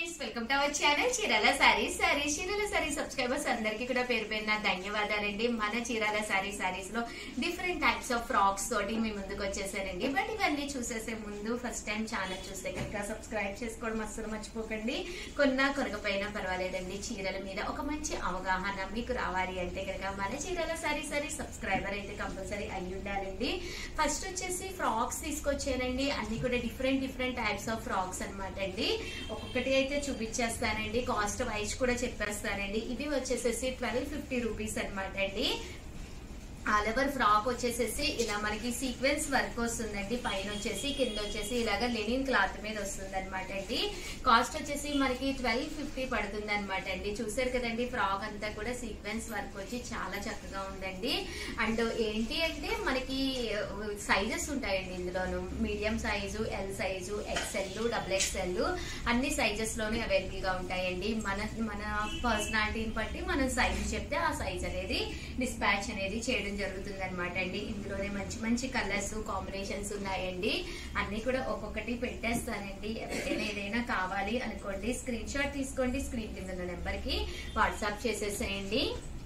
welcome to our channel Chirala sarees sarees Chirala saree subscribers అందరికీ కూడా పేరు పేరున ధన్యవాదాలండి మన చీరాల సారీ సారీస్ లో డిఫరెంట్ టైప్స్ ఆఫ్ ఫ్రాక్స్ తోటి మీ ముందుకు వచ్చేసానండి బట్ ఇవన్నీ చూసేసే ముందు ఫస్ట్ టైం ఛానల్ చూస్తే కనుక సబ్స్క్రైబ్ చేసుకోవడం అస్సలు మర్చిపోకండి కొన్నా కొనకపోయినా పర్వాలేదండి చీరల మీద ఒక మంచి అవగాహన మీకు రావాలి అంటే కనుక మన చీరాల సారీ సారీ సబ్స్క్రైబర్ అయితే కంపల్సరీ అయి ఉండాలండి ఫస్ట్ వచ్చేసి ఫ్రాక్స్ తీసుకొచ్చానండి అన్ని కూడా different different types of frocks అనమాట అండి ఒక్కొక్కటి అయితే చూపించేస్తానండి కాస్ట్ వైజ్ కూడా చెప్పేస్తానండి ఇవి వచ్చేసేసి ట్వెల్వ్ ఫిఫ్టీ రూపీస్ అనమాట అండి ఆల్ ఓవర్ ఫ్రాక్ వచ్చేసేసి ఇలా మనకి సీక్వెన్స్ వర్క్ వస్తుందండి పైన వచ్చేసి కింద వచ్చేసి ఇలాగ లెనిన్ క్లాత్ మీద వస్తుంది అనమాట అండి కాస్ట్ వచ్చేసి మనకి ట్వెల్వ్ ఫిఫ్టీ పడుతుంది అనమాట అండి చూసారు కదండి ఫ్రాక్ అంతా కూడా సీక్వెన్స్ వర్క్ వచ్చి చాలా చక్కగా ఉందండి అండ్ ఏంటి అంటే మనకి సైజెస్ ఉంటాయండి ఇందులోను medium size L size XL double XL అన్ని సైజెస్ లోనే అవైలబుల్ గా ఉంటాయండి మన మన పర్సనాలిటీని బట్టి మనం సైజు చెప్తే ఆ సైజ్ అనేది డిస్పాచ్ అనేది చేయడం జరుగుతుంది అనమాట అండి ఇందులోనే మంచి మంచి కలర్స్ కాంబినేషన్స్ ఉన్నాయండి అన్ని కూడా ఒక్కొక్కటి పెట్టేస్తానండి ఎవరికైనా ఏదైనా కావాలి అనుకోండి స్క్రీన్ షాట్ తీసుకోండి స్క్రీన్ కింద ఉన్న నెంబర్ కి వాట్సాప్ చేసేసేయండి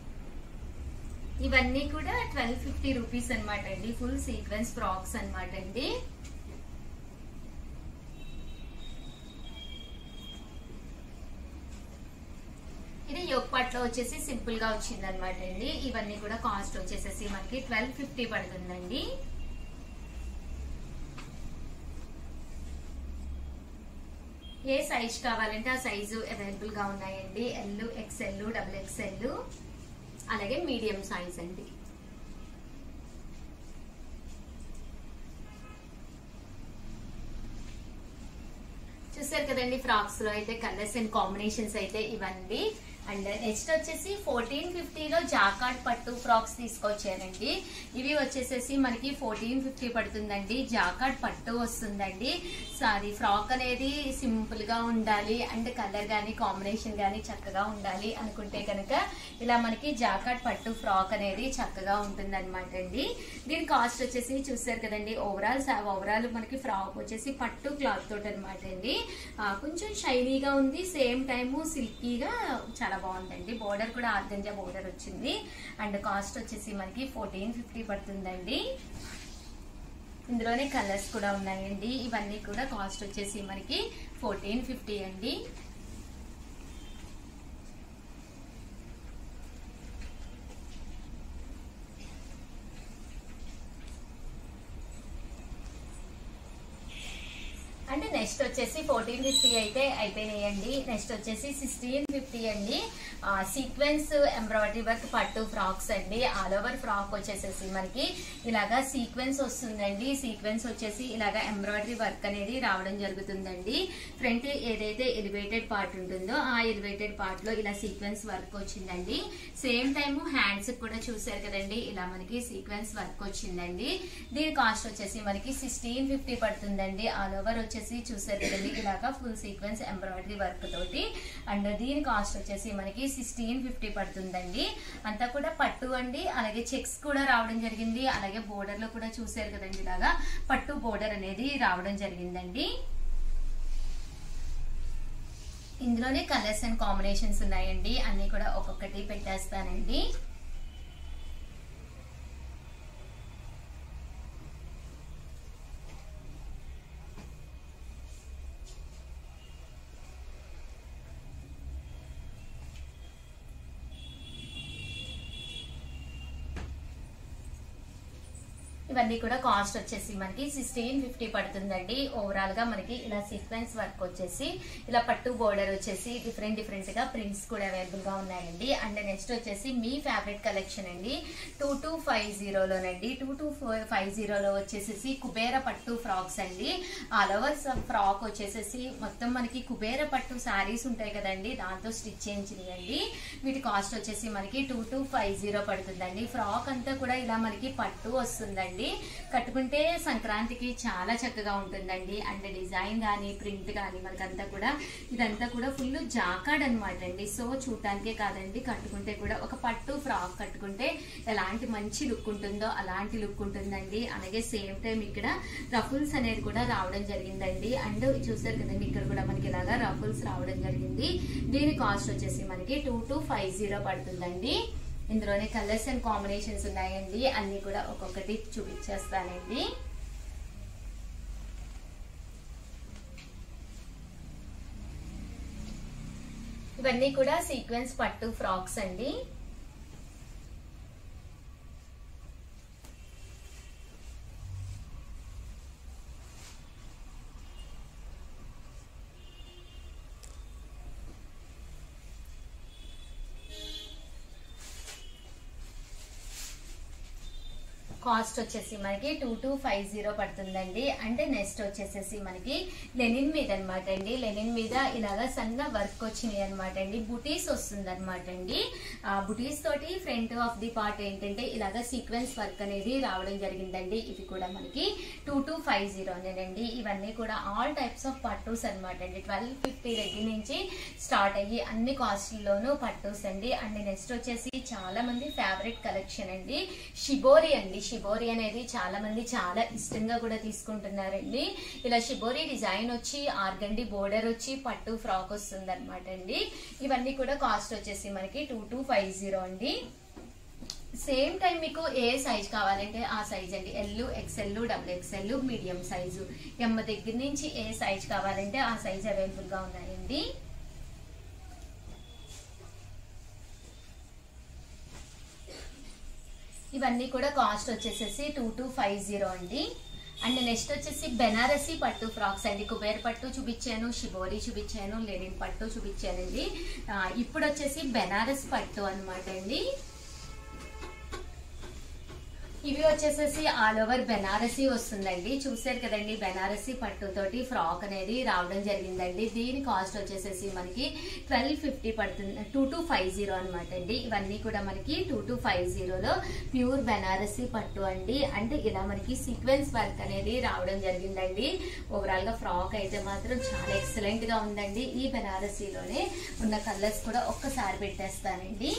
ఇవన్నీ కూడా ట్వెల్వ్ ఫిఫ్టీ రూపీస్ అనమాట అండి ఫుల్ సీక్వెన్స్ ఫ్రాక్స్ అనమాట అండి ఇది యోగపాట్లో వచ్చేసి సింపుల్ గా వచ్చింది అనమాట అండి ఇవన్నీ కూడా కాస్ట్ వచ్చేసేసి మనకి ట్వెల్వ్ ఫిఫ్టీ పడుతుందండి ఏ సైజ్ కావాలంటే ఆ సైజు అవైలబుల్ గా ఉన్నాయండి ఎల్ ఎక్స్ఎల్ డబుల్ ఎక్స్ఎల్ అలాగే మీడియం సైజ్ అండి చూసారు కదండి ఫ్రాక్స్ లో అయితే కలర్స్ అండ్ కాంబినేషన్స్ అయితే ఇవ్వండి అండ్ నెక్స్ట్ వచ్చేసి ఫోర్టీన్ ఫిఫ్టీలో జాకాట్ పట్టు ఫ్రాక్స్ తీసుకొచ్చానండి ఇవి వచ్చేసేసి మనకి ఫోర్టీన్ ఫిఫ్టీ పడుతుందండి జాకాట్ పట్టు వస్తుందండి సారీ ఫ్రాక్ అనేది సింపుల్ గా ఉండాలి అండ్ కలర్ గానీ కాంబినేషన్ గానీ చక్కగా ఉండాలి అనుకుంటే కనుక ఇలా మనకి జాకాట్ పట్టు ఫ్రాక్ అనేది చక్కగా ఉంటుంది అనమాట అండి దీని కాస్ట్ వచ్చేసి చూసారు కదండి ఓవరాల్ ఓవరాల్ మనకి ఫ్రాక్ వచ్చేసి పట్టు క్లాత్ తోటి అనమాట అండి ఆ, కొంచెం షైనీగా ఉంది సేమ్ టైము సిల్కీగా చాలా బాగుందండి బోర్డర్ కూడా ఆర్గంజా బోర్డర్ వచ్చింది అండ్ కాస్ట్ వచ్చేసి మనకి ఫోర్టీన్ ఫిఫ్టీ పడుతుందండి ఇందులోనే కలర్స్ కూడా ఉన్నాయండి ఇవన్నీ కూడా కాస్ట్ వచ్చేసి మనకి ఫోర్టీన్ ఫిఫ్టీ అండి అంటే నెక్స్ట్ వచ్చేసి ఫోర్టీన్ ఫిఫ్టీ అయితే అయిపోయినాయండి నెక్స్ట్ వచ్చేసి సిక్స్టీన్ ఫిఫ్టీ అండి సీక్వెన్స్ ఎంబ్రాయిడరీ వర్క్ పట్టు ఫ్రాక్స్ అండి ఆల్ ఓవర్ ఫ్రాక్ వచ్చేసేసి మనకి ఇలాగా సీక్వెన్స్ వస్తుందండి సీక్వెన్స్ వచ్చేసి ఇలాగా ఎంబ్రాయిడరీ వర్క్ అనేది రావడం జరుగుతుందండి ఫ్రంట్ ఏదైతే ఎలివేటెడ్ పార్ట్ ఉంటుందో ఆ ఎలివేటెడ్ పార్ట్ లో ఇలా సీక్వెన్స్ వర్క్ వచ్చిందండి సేమ్ టైమ్ హ్యాండ్స్ కూడా చూసారు కదండి ఇలా మనకి సీక్వెన్స్ వర్క్ వచ్చిందండి దీని కాస్ట్ వచ్చేసి మనకి సిక్స్టీన్ ఫిఫ్టీ పడుతుందండి ఆల్ ఓవర్ వచ్చేసి చూసారు కదండి ఇలాగా ఫుల్ సీక్వెన్స్ ఎంబ్రాయిడరీ వర్క్ తోటి అండ్ దీని కాస్ట్ వచ్చేసి మనకి సిక్స్టీన్ ఫిఫ్టీ పడుతుందండి అంతా కూడా పట్టు అండి అలాగే చెక్స్ కూడా రావడం జరిగింది అలాగే బోర్డర్ లో కూడా చూసారు కదండి ఇలాగా పట్టు బోర్డర్ అనేది రావడం జరిగిందండి ఇందులోనే కలర్స్ అండ్ కాంబినేషన్స్ ఉన్నాయండి అన్ని కూడా ఒక్కొక్కటి పెట్టేస్తానండి ఇవన్నీ కూడా కాస్ట్ వచ్చేసి మనకి సిక్స్టీన్ ఫిఫ్టీ పడుతుందండి ఓవరాల్ గా మనకి ఇలా సీక్వెన్స్ వర్క్ వచ్చేసి ఇలా పట్టు బోర్డర్ వచ్చేసి డిఫరెంట్ డిఫరెంట్ గా ప్రింట్స్ కూడా అవైలబుల్ గా ఉన్నాయండి అండ్ నెక్స్ట్ వచ్చేసి మీ ఫేవరెట్ కలెక్షన్ అండి టూ టూ ఫైవ్ జీరోలోనండి టూ టూ ఫైవ్ జీరోలో వచ్చేసేసి కుబేర పట్టు ఫ్రాక్స్ అండి ఆల్ ఓవర్ ఫ్రాక్ వచ్చేసేసి మొత్తం మనకి కుబేర పట్టు శారీస్ ఉంటాయి కదండి దాంతో స్టిచ్ చేయించినాయండి వీటి కాస్ట్ వచ్చేసి మనకి టూ టూ ఫైవ్ జీరో పడుతుందండి ఫ్రాక్ అంతా కూడా ఇలా మనకి పట్టు వస్తుందండి అండి కట్టుకుంటే సంక్రాంతికి చాలా చక్కగా ఉంటుందండి అండ్ డిజైన్ కానీ ప్రింట్ కానీ మనకంతా కూడా ఇదంతా కూడా ఫుల్ జాకాడ్ అనమాట అండి సో చూడటానికే కాదండి కట్టుకుంటే కూడా ఒక పట్టు ఫ్రాక్ కట్టుకుంటే ఎలాంటి మంచి లుక్ ఉంటుందో అలాంటి లుక్ ఉంటుందండి అలాగే సేమ్ టైం ఇక్కడ రఫుల్స్ అనేది కూడా రావడం జరిగిందండి అండ్ చూసారు కదండి ఇక్కడ కూడా మనకి ఇలాగా రఫుల్స్ రావడం జరిగింది దీని కాస్ట్ వచ్చేసి మనకి టూ టు ఫైవ్ జీరో పడుతుందండి ఇందులోనే కలర్స్ అండ్ కాంబినేషన్స్ ఉన్నాయండి అన్ని కూడా ఒక్కొక్కటి చూపించేస్తానండి ఇవన్నీ కూడా సీక్వెన్స్ పట్టు ఫ్రాక్స్ అండి కాస్ట్ వచ్చేసి మనకి టూ టూ ఫైవ్ జీరో పడుతుందండి అంటే నెక్స్ట్ వచ్చేసేసి మనకి లెనిన్ మీద అనమాట అండి లెనిన్ మీద ఇలాగా సన్న వర్క్ వచ్చినాయి అనమాట అండి బుటీస్ వస్తుంది అనమాట అండి ఆ బుటీస్ తోటి ఫ్రంట్ ఆఫ్ ది పార్ట్ ఏంటంటే ఇలాగా సీక్వెన్స్ వర్క్ అనేది రావడం జరిగిందండి ఇవి కూడా మనకి టూ టూ ఫైవ్ జీరో అనేనండి ఇవన్నీ కూడా ఆల్ టైప్స్ ఆఫ్ పట్టూస్ అనమాట అండి ట్వెల్వ్ ఫిఫ్టీ దగ్గర నుంచి స్టార్ట్ అయ్యి అన్ని కాస్ట్లలోనూ పట్టూస్ అండి అండ్ నెక్స్ట్ వచ్చేసి చాలా మంది ఫేవరెట్ కలెక్షన్ అండి షిబోరి అండి షిబోరి అనేది చాలా మంది చాలా ఇష్టంగా కూడా తీసుకుంటున్నారండి ఇలా షిబోరి డిజైన్ వచ్చి ఆర్గండి బోర్డర్ వచ్చి పట్టు ఫ్రాక్ వస్తుంది అనమాట అండి ఇవన్నీ కూడా కాస్ట్ వచ్చేసి మనకి టూ టూ ఫైవ్ జీరో అండి సేమ్ టైం మీకు ఏ సైజ్ కావాలంటే ఆ సైజ్ అండి L XL double XL medium size M దగ్గర నుంచి ఏ సైజ్ కావాలంటే ఆ సైజ్ అవైలబుల్ గా ఉన్నాయండి ఇవన్నీ కూడా కాస్ట్ వచ్చేసేసి టూ టూ ఫైవ్ జీరో అండి అండ్ నెక్స్ట్ వచ్చేసి బెనారసి పట్టు ఫ్రాక్స్ అండి కుబేర్ పట్టు చూపించాను షిబోరి చూపించాను లెనిన్ పట్టు చూపించానండి ఆ, ఇప్పుడు వచ్చేసి బెనారస్ పట్టు అనమాట అండి ఇవి వచ్చేసేసి ఆల్ ఓవర్ బెనారసీ వస్తుందండి చూసారు కదండి బెనారసీ పట్టుతోటి ఫ్రాక్ అనేది రావడం జరిగిందండి దీని కాస్ట్ వచ్చేసేసి మనకి ట్వెల్వ్ ఫిఫ్టీ పడుతుంది టూ టు ఫైవ్ జీరో అనమాట అండి ఇవన్నీ కూడా మనకి టూ టు ఫైవ్ జీరోలో ప్యూర్ బెనారసీ పట్టు అండి అంటే ఇలా మనకి సీక్వెన్స్ వర్క్ అనేది రావడం జరిగిందండి ఓవరాల్ గా ఫ్రాక్ అయితే మాత్రం చాలా ఎక్సలెంట్ గా ఉందండి ఈ బెనారసీలోనే ఉన్న కలర్స్ కూడా ఒక్కసారి పెట్టేస్తానండి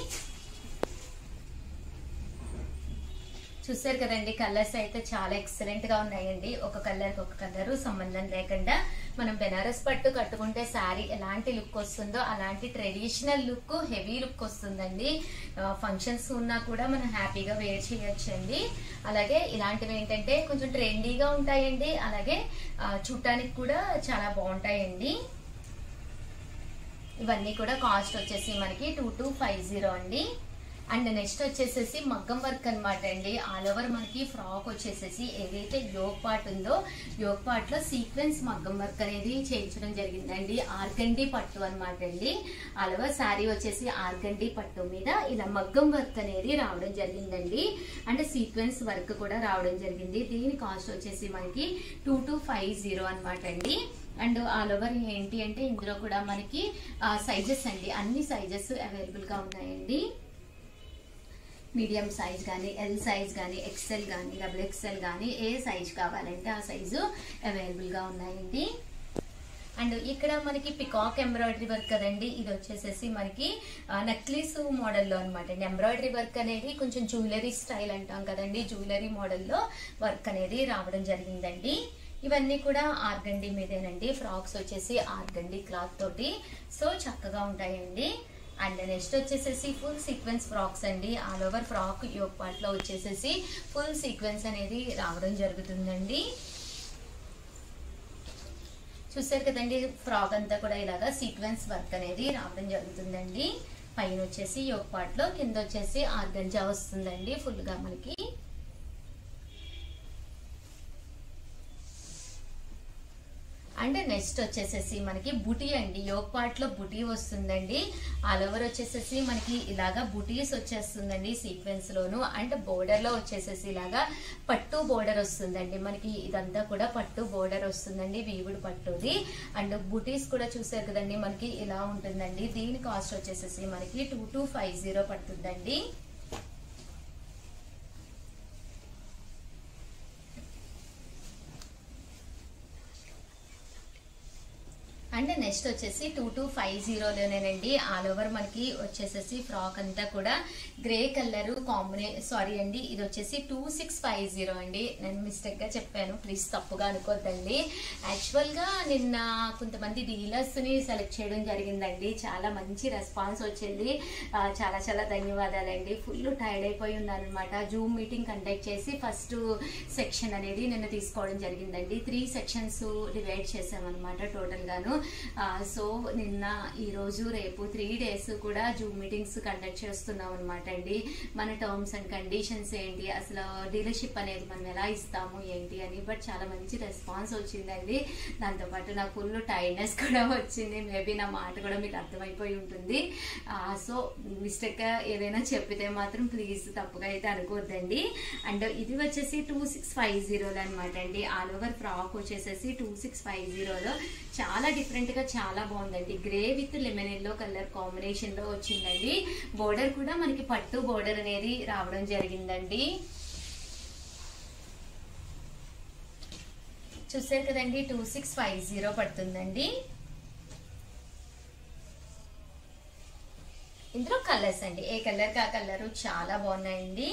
చూసారు కదండి కలర్స్ అయితే చాలా ఎక్సలెంట్ గా ఉన్నాయండి ఒక కలర్ ఒక కలర్ సంబంధం లేకుండా మనం బెనారస్ పట్టు కట్టుకుంటే శారీ ఎలాంటి లుక్ వస్తుందో అలాంటి ట్రెడిషనల్ లుక్ హెవీ లుక్ వస్తుందండి ఫంక్షన్స్ ఉన్నా కూడా మనం హ్యాపీగా వేర్ చేయొచ్చండి అలాగే ఇలాంటివి ఏంటంటే కొంచెం ట్రెండీగా ఉంటాయండి అలాగే ఆ, చూడటానికి కూడా చాలా బాగుంటాయండి ఇవన్నీ కూడా కాస్ట్ వచ్చేసి మనకి టూ టూ ఫైవ్ జీరో అండి అండ్ నెక్స్ట్ వచ్చేసేసి మగ్గం వర్క్ అనమాట అండి ఆల్ ఓవర్ మనకి ఫ్రాక్ వచ్చేసేసి ఏదైతే యోగ్ పార్ట్ ఉందో యోగ్ పార్ట్ లో సీక్వెన్స్ మగ్గం వర్క్ అనేది చేయించడం జరిగిందండి ఆర్గండి పట్టు అనమాట అండి ఆల్ ఓవర్ శారీ వచ్చేసి ఆర్గండి పట్టు మీద ఇలా మగ్గం వర్క్ అనేది రావడం జరిగిందండి అంటే సీక్వెన్స్ వర్క్ కూడా రావడం జరిగింది దీని కాస్ట్ వచ్చేసి మనకి టూ టూ ఫైవ్ జీరో అనమాట అండి అండ్ ఆల్ ఓవర్ ఏంటి అంటే ఇందులో కూడా మనకి సైజెస్ అండి అన్ని సైజెస్ అవైలబుల్ గా ఉన్నాయండి మీడియం సైజ్ కానీ ఎల్ సైజ్ కానీ ఎక్సెల్ కానీ డబుల్ ఎక్సెల్ కానీ ఏ సైజ్ కావాలంటే ఆ సైజు అవైలబుల్ గా ఉన్నాయండి అండ్ ఇక్కడ మనకి పికాక్ ఎంబ్రాయిడరీ వర్క్ కదండి ఇది వచ్చేసేసి మనకి నక్లీస్ మోడల్లో అనమాట అండి ఎంబ్రాయిడరీ వర్క్ అనేది కొంచెం జ్యువెలరీ స్టైల్ అంటాం కదండి జ్యువెలరీ మోడల్లో వర్క్ అనేది రావడం జరిగిందండి ఇవన్నీ కూడా ఆర్గండి మీదేనండి ఫ్రాక్స్ వచ్చేసి ఆర్గండి క్లాత్ తోటి సో చక్కగా ఉంటాయండి అండ్ నెక్స్ట్ వచ్చేసేసి ఫుల్ సీక్వెన్స్ ఫ్రాక్స్ అండి all over frock yoke part లో వచ్చేసేసి ఫుల్ సీక్వెన్స్ అనేది రావడం జరుగుతుందండి చూసారు కదండి ఫ్రాక్ అంతా కూడా ఇలాగా సీక్వెన్స్ వర్క్ అనేది రావడం జరుగుతుందండి పైన వచ్చేసి యోగ్ పార్ట్ లో కింద వచ్చేసి ఆర్గంజా వస్తుందండి ఫుల్ గా మనకి అండ్ నెక్స్ట్ వచ్చేసేసి మనకి బుటీ అండి యోగ్ పార్ట్ లో బుటీ వస్తుందండి ఆల్ ఓవర్ వచ్చేసేసి మనకి ఇలాగా బుటీస్ వచ్చేస్తుందండి సీక్వెన్స్ లోను అండ్ బోర్డర్ లో వచ్చేసేసి ఇలాగా పట్టు బోర్డర్ వస్తుందండి మనకి ఇదంతా కూడా పట్టు బోర్డర్ వస్తుందండి వీవుడు పట్టుది అండ్ బుటీస్ కూడా చూసారు కదండి మనకి ఇలా ఉంటుందండి దీని కాస్ట్ వచ్చేసేసి మనకి టూ టూ ఫైవ్ జీరో పడుతుందండి నెక్స్ట్ వచ్చేసి టూ టూ ఫైవ్ జీరోలోనేనండి ఆల్ ఓవర్ మనకి వచ్చేసేసి ఫ్రాక్ అంతా కూడా గ్రే కలర్ కాంబినే సారీ అండి ఇది వచ్చేసి టూ సిక్స్ ఫైవ్ జీరో అండి నేను మిస్టేక్ గా చెప్పాను ప్లీజ్ తప్పుగా అనుకోద్దండి యాక్చువల్ గా నిన్న కొంతమంది డీలర్స్ ని సెలెక్ట్ చేయడం జరిగిందండి చాలా మంచి రెస్పాన్స్ వచ్చింది ఆ, చాలా చాలా ధన్యవాదాలండి ఫుల్ టైర్డ్ అయిపోయి ఉన్నాను అనమాట జూమ్ మీటింగ్ కండక్ట్ చేసి ఫస్ట్ సెక్షన్ అనేది నిన్న తీసుకోవడం జరిగిందండి త్రీ సెక్షన్స్ డివైడ్ చేసామన్నమాట టోటల్ గాను ఆ, సో నిన్న ఈ రోజు రేపు త్రీ డేస్ కూడా జూమ్ మీటింగ్స్ కండక్ట్ చేస్తున్నాం అనమాట అండి మన టర్మ్స్ అండ్ కండిషన్స్ ఏంటి అసలు డీలర్షిప్ అనేది మనం ఎలా ఇస్తాము ఏంటి అని బట్ చాలా మంచి రెస్పాన్స్ వచ్చిందండి దాంతోపాటు నాకు ఫుల్ టైర్డ్నెస్ కూడా వచ్చింది మేబీ నా మాట కూడా మీకు అర్థమైపోయి ఉంటుంది ఆ, సో మిస్టేక్ ఏదైనా చెప్పితే మాత్రం ప్లీజ్ తప్పుగా అయితే అనుకోవద్దండి అండ్ ఇది వచ్చేసి టూ సిక్స్ ఫైవ్ జీరోలో అనమాట అండి ఆల్ ఓవర్ ఫ్రాక్ వచ్చేసేసి టూ సిక్స్ ఫైవ్ జీరోలో చాలా డిఫరెంట్ గా చాలా బాగుందండి grey with lemon yellow colour combination లో వచ్చిందండి బోర్డర్ కూడా మనకి పట్టు బోర్డర్ అనేది రావడం జరిగిందండి చూసారు కదండి టూ సిక్స్ ఫైవ్ జీరో పడుతుందండి ఇందులో కలర్స్ అండి ఏ కలర్ కా కలర్ చాలా బాగున్నాయండి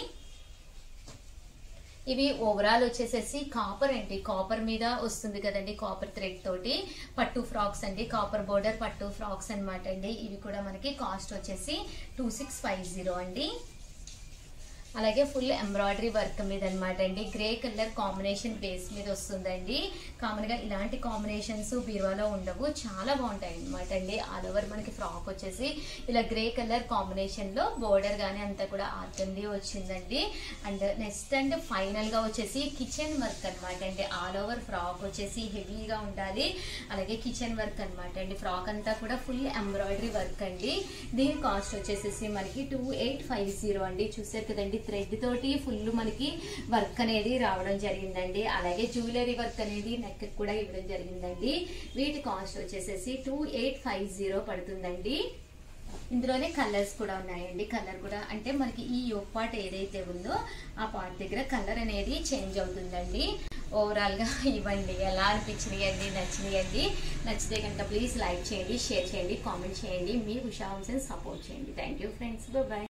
ఇవి ఓవరాల్ వచ్చేసేసి కాపర్ అండి కాపర్ మీద వస్తుంది కదండి కాపర్ థ్రెడ్ తోటి పట్టు ఫ్రాక్స్ అండి కాపర్ బోర్డర్ పట్టు ఫ్రాక్స్ అన్నమాట అండి ఇవి కూడా మనకి కాస్ట్ వచ్చేసి టూ సిక్స్ ఫైవ్ జీరో అండి అలాగే ఫుల్ ఎంబ్రాయిడరీ వర్క్ మీద అనమాట అండి గ్రే కలర్ కాంబినేషన్ బేస్ మీద వస్తుందండి కామన్ గా ఇలాంటి కాంబినేషన్స్ బీరువాలో ఉండవు చాలా బాగుంటాయి అనమాట అండి ఆల్ ఓవర్ మనకి ఫ్రాక్ వచ్చేసి ఇలా గ్రే కలర్ కాంబినేషన్ లో బోర్డర్ గానీ అంతా కూడా ఆర్తండి వచ్చిందండి అండ్ నెక్స్ట్ అండ్ ఫైనల్ గా వచ్చేసి కిచెన్ వర్క్ అనమాట అండి ఆల్ ఓవర్ ఫ్రాక్ వచ్చేసి హెవీగా ఉండాలి అలాగే కిచెన్ వర్క్ అనమాట అండి ఫ్రాక్ అంతా కూడా ఫుల్ ఎంబ్రాయిడరీ వర్క్ అండి దీని కాస్ట్ వచ్చేసేసి మనకి టూ ఎయిట్ ఫైవ్ జీరో అండి చూసారు కదండి థ్రెడ్ తోటి ఫుల్ మనకి వర్క్ అనేది రావడం జరిగిందండి అలాగే జ్యువెలరీ వర్క్ అనేది నెక్ కూడా ఇవ్వడం జరిగిందండి వీటి కాస్ట్ వచ్చేసేసి టూ ఎయిట్ ఫైవ్ జీరో పడుతుందండి ఇందులోనే కలర్స్ కూడా ఉన్నాయండి కలర్ కూడా అంటే మనకి ఈ యోగ్ పార్ట్ ఏదైతే ఉందో ఆ పార్ట్ దగ్గర కలర్ అనేది చేంజ్ అవుతుందండి ఓవరాల్ గా ఇవ్వండి ఎలా అనిపించినాయండి నచ్చినాయండి నచ్చితే కనుక ప్లీజ్ లైక్ చేయండి షేర్ చేయండి కామెంట్ చేయండి మీ ఉషా హోమ్స్ సపోర్ట్ చేయండి థ్యాంక్ యూ ఫ్రెండ్స్ బాయ్